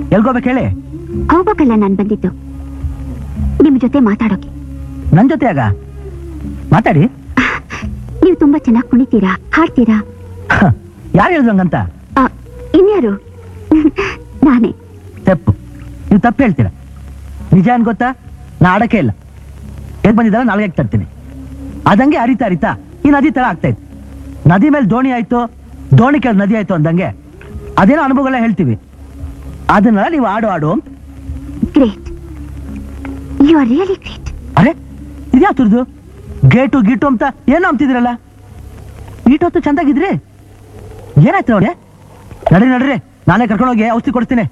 ಎಲ್ಗೋಬೇಕು ಹೇಳಿ ಹೋಗ್ಬೇಕಲ್ಲ ನಾನ್ ಬಂದಿದ್ದು ನಿಮ್ ಜೊತೆ ಮಾತಾಡೋಕೆ ನನ್ ಜೊತೆ ಆಗ ಮಾತಾಡಿ ನೀವು ತುಂಬಾ ಚೆನ್ನಾಗಿ ಕುಣಿತೀರಾ ಹಾಡ್ತೀರಾ ಯಾರು ಹೇಳಿದ್ರು ಹಂಗಂತ ಆ, ಇನ್ಯಾರು ನಾನೇ ತಪ್ಪು ನೀವು ತಪ್ಪು ಹೇಳ್ತೀರಾ ನಿಜ ಏನ್ ಗೊತ್ತಾ ನಾ ಆಡಕ್ಕೆ ಇಲ್ಲ ಎದ್ ಬಂದಿದ್ದಲ್ಲ ನಾಳೆಗೆ ತರ್ತೀನಿ ಅದಂಗೆ ಹರಿತಾ ಹರಿತಾ ಈ ನದಿ ತರ ಆಗ್ತಾ ಇತ್ತು ನದಿ ಮೇಲೆ ದೋಣಿ ಆಯ್ತು ದೋಣಿ ಕೆಳ ನದಿ ಆಯ್ತು ಅಂದಂಗೆ ಅದೇನೋ ಅನುಭವಗಳ ಹೇಳ್ತೀವಿ ಅದನ್ನ ನೀವು ಆಡು ಆಡು ಅಂತ great you are really great ಅರೆ ಇದ್ಯಾವ್ದು ಗೇಟು ಗೀಟು ಅಂತ ಏನೋ ಅಂತಿದ್ರಲ್ಲ ಈಟೊತ್ತು ಚಂದಾಗಿದ್ರಿ ಏನಾಯ್ತು ಅವ್ರೆ ನಡ್ರಿ ನಡ್ರಿ ನಾನೇ ಕರ್ಕೊಂಡೋಗಿ ಔಷಧಿ ಕೊಡ್ತೀನಿ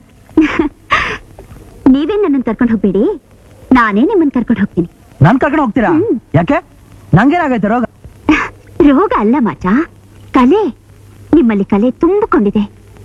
ನೀವೇ ನನ್ನನ್ನು ಕರ್ಕೊಂಡು ಹೋಗ್ಬೇಡಿ ನಾನೇ ನಿಮ್ಮನ್ನ ಕರ್ಕೊಂಡು ಹೋಗ್ತೀನಿ ನನ್ ಕರ್ಕೊಂಡು ಹೋಗ್ತೀರಾ ಹ್ಮ್. ಯಾಕೆ ನಂಗೇನಾಗೈತೆ ರೋಗ ರೋಗ ಅಲ್ಲ ಮಾಚ ಕಲೆ ನಿಮ್ಮಲ್ಲಿ ಕಲೆ ತುಂಬಿಕೊಂಡಿದೆ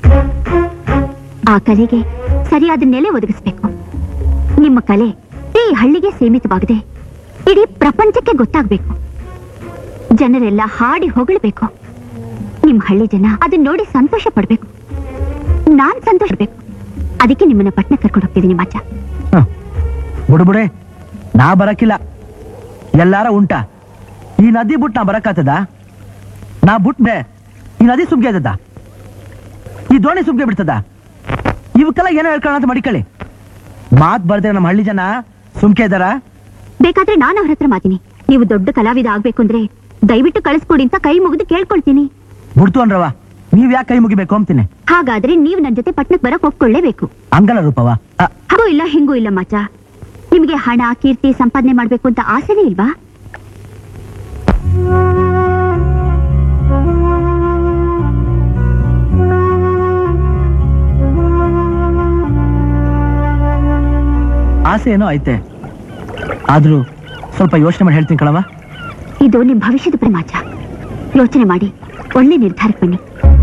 ಆ ಕಲೆಗೆ ಸರಿಯಾದ ನೆಲೆ ಒದಗಿಸ್ಬೇಕು ನಿಮ್ಮ ಕಲೆ ಈ ಹಳ್ಳಿಗೆ ಸೀಮಿತವಾಗದೆ ಇಡೀ ಪ್ರಪಂಚಕ್ಕೆ ಗೊತ್ತಾಗ್ಬೇಕು ಜನರೆಲ್ಲ ಹಾಡಿ ಹೊಗಳಬೇಕು ನಿಮ್ ಹಳ್ಳಿ ಜನ ಅದನ್ನ ನೋಡಿ ಸಂತೋಷ ಪಡ್ಬೇಕು ನಾನ್ ಸಂತೋಷ ಪಡ್ಬೇಕು ಅದಕ್ಕೆ ನಿಮ್ಮನ್ನ ಪಟ್ನ ಕರ್ಕೊಂಡು ಹೋಗ್ತಿದ್ದೀನಿ ಮಾಚ ಹ್ಮ್. ಬಿಡು ಬಿಡೆ ನಾ ಬರಕಿಲ್ಲ ಎಲ್ಲಾರ ಉಂಟ ಈ ನದಿ ಬಿಟ್ಟು ನಾ ಬರಕಾತದ ನಾ ಬಿಟ್ರೆ ಈ ನದಿ ಸುಮ್ಗೆ ಆದದ ಈ ದೋಣಿ ಸುಮ್ಗೆ ಬಿಡ್ತದ ಇವಕ್ಕೆಲ್ಲ ಏನೋ ಹೇಳ್ಕೊಳ್ಳೋಣ ಅಂತ ಮಡಿಕಳಿ ಮಾತ್ ಬರ್ದೆ ನಮ್ಮ ಹಳ್ಳಿ ಜನ ಸುಮ್ಕೆ ಇದಾರ ಬೇಕಾದ್ರೆ ನಾನು ಅವ್ರ ಹತ್ರ ಮಾತೀನಿ ನೀವು ದೊಡ್ಡ ಕಲಾವಿದ ಆಗ್ಬೇಕು ಅಂದ್ರೆ ದಯವಿಟ್ಟು ಕಳಿಸ್ಕೊಡಿ ಅಂತ ಕೈ ಮುಗಿದು ಕೇಳ್ಕೊಳ್ತೀನಿ ಬಿಡ್ತು ಅನ್ರವ ನೀವ್ ಯಾಕೆ ಕೈ ಮುಗಿಬೇಕು ಅಂತೀನಿ ಹಾಗಾದ್ರೆ ನೀವು ನನ್ನ ಜೊತೆ ಪಟ್ನಕ್ ಬರಕ್ ಒಪ್ಕೊಳ್ಳೇಬೇಕು ಹಂಗಲ್ಲ ರೂಪವ ಅ, ಹಾಗೂ ಇಲ್ಲ ಹಿಂಗೂ ಇಲ್ಲ ಮಚ್ಚ ನಿಮಗೆ ಹಣ ಕೀರ್ತಿ ಸಂಪಾದನೆ ಮಾಡ್ಬೇಕು ಅಂತ ಆಸೆನೇ ಇಲ್ವಾ ಆಸೆ ಏನೋ ಐತೆ ಆದ್ರೂ ಸ್ವಲ್ಪ ಯೋಚನೆ ಮಾಡಿ ಹೇಳ್ತೀನಿ ಕಣವ ಇದು ನಿಮ್ ಭವಿಷ್ಯದ ಪ್ರಮಾಚ ಯೋಚನೆ ಮಾಡಿ ಒಳ್ಳೆ ನಿರ್ಧಾರಕ್ಕೆ ಬನ್ನಿ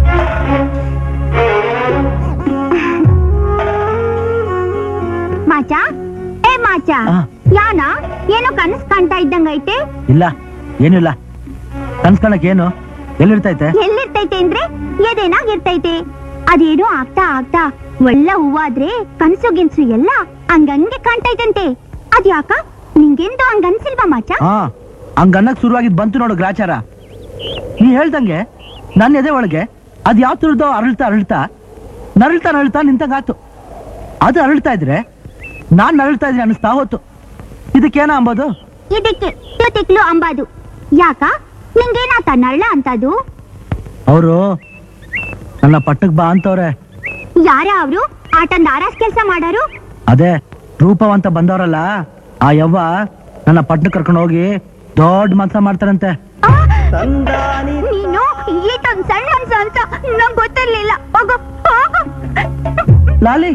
ಮಾಚ ಏ ಮಾಚ ಆ. ಯಾನ ಏನೋ ಕನಸು ಕಾಣ್ತಾ ಇದ್ದಂಗೈತೆ ಇಲ್ಲ ಏನಿಲ್ಲ ಕನ್ಸ್ಕೊಳಕ್ ಏನು ಎಲ್ಲಿರ್ತೈತೆ ಎಲ್ಲಿರ್ತೈತೆ ಅಂದ್ರೆ ಎದೇನಾಗಿರ್ತೈತೆ ಅದೇನೋ ಆಗ್ತಾ ಆಗ್ತಾ ಒಳ್ಳೆ ಹೂವಾದ್ರೆ ಕನ್ಸು ಗಿನ್ಸು ಎಲ್ಲ ಹಂಗಂಗೆ ಕಾಣ್ತೈತಂತೆ ಅದ್ಯಾಕ ನಿಂಗೆಂದು ಹಂಗನ್ಸಿಲ್ವಾ ಮಾಚ ಹಾ ಹಂಗನ್ನಕ್ ಶುರುವಾಗಿದ್ ಬಂತು ನೋಡು ಗ್ರಾಚಾರ ನೀ ಹೇಳ್ದಂಗೆ ನನ್ನ ಎದೆ ಒಳಗೆ ಅದ್ ಯಾವ ತುರ್ದೋ ಅರಳ್ತಾ ಅರಳ್ತಾ ನರಳ್ತಾ ನರಳ್ತಾ ನಿಂತಂಗಾತು ಅದು ಅರಳ್ತಾ ಇದ್ರೆ ನಾನ್ ನರಳ್ತಾ ಇದ್ದೀನಿ ಅನಿಸ್ತಾ ಹೋತು ಇದಕ್ಕೇನ ಅಂಬೋದು ಇದಕ್ಕೆ ತಿಕ್ಲು ಅಂಬಾದು ಯಾಕ ನಿಂಗೇನಾತ ನಳ್ಳ ಅಂತದು ಅವರು ನನ್ನ ಪಟ್ಟಕ್ ಬಾ ಅಂತವ್ರೆ ಯಾರ ಅವ್ರು ಆಟಂದ ಆರಾಸ್ ಕೆಲ್ಸ ಮಾಡಾರು ಅದೇ ರೂಪವಂತ ಬಂದವರಲ್ಲ ಆ ಯವ್ವ ನನ್ನ ಪಟ್ಟಣ ಕರ್ಕೊಂಡು ಹೋಗಿ ದೊಡ್ಡ ಮನ್ಸ ಮಾಡ್ತಾರಂತೆ ಆ, ನೀನು ಈಟೊಂದ್ ಸಣ್ಣ ಮನ್ಸ ಅಂತ ನಂಗ್ ಗೊತ್ತಿರ್ಲಿಲ್ಲ ಹೋಗು ಹೋಗು ಲಾಲಿ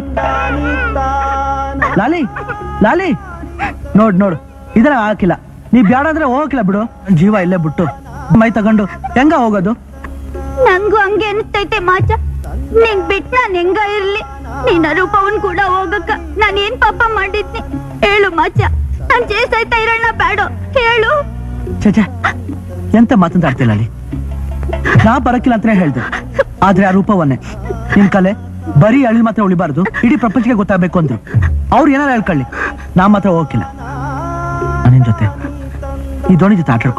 ಲಾಲಿ ಲಾಲಿ ನೋಡ್ ನೋಡು ಇದರ ಹಾಕಿಲ್ಲ ನೀ ಬ್ಯಾಡ ಅಂದ್ರೆ ಹೋಗಕ್ಕಿಲ್ಲ ಬಿಡು ನನ್ ಜೀವ ಇಲ್ಲೇ ಬಿಟ್ಟು ಮೈ ತಗೊಂಡು ಹೆಂಗ ಹೋಗೋದು ನಂಗೂ ಹಂಗೆ ಅನಿಸ್ತೈತೆ ಮಾಚ ನಿಂಗ್ ಬಿಟ್ ನಾನ್ ಹೆಂಗ ಇರ್ಲಿ ನಿನ್ನ ರೂಪವನ್ ಕೂಡ ಹೋಗಕ್ಕ ನಾನ್ ಏನ್ ಪಾಪ ಮಾಡಿದ್ನಿ ಹೇಳು ಮಾಚ ನಾನ್ ಚೇಸಾಯ್ತಾ ಇರೋಣ ಬೇಡ ಹೇಳು ಛೆ ಎಂತ ಮಾತನಾಡ್ತಿಲ್ಲ ಅಲ್ಲಿ ನಾ ಬರಕಿಲ್ಲ ಅಂತಾನೆ ಹೇಳ್ದೆ ಆದ್ರೆ ಆ ರೂಪವನ್ನೇ ನಿಮ್ ಕಲೆ ಬರೀ ಅಳಿಲ್ ಮಾತ್ರ ಉಳಿಬಾರ್ದು ಇಡೀ ಪ್ರಪಂಚಕ್ಕೆ ಗೊತ್ತಾಗ್ಬೇಕು ಅಂದ್ರು ಅವ್ರು ಏನಾರ ಹೇಳ್ಕೊಳ್ಳಿ ನಾ ಮಾತ್ರ ಹೋಗಿಲ್ಲ ನಿನ್ ಜೊತೆ ಈ ದೋಣಿ ಜೊತೆ ಆಟ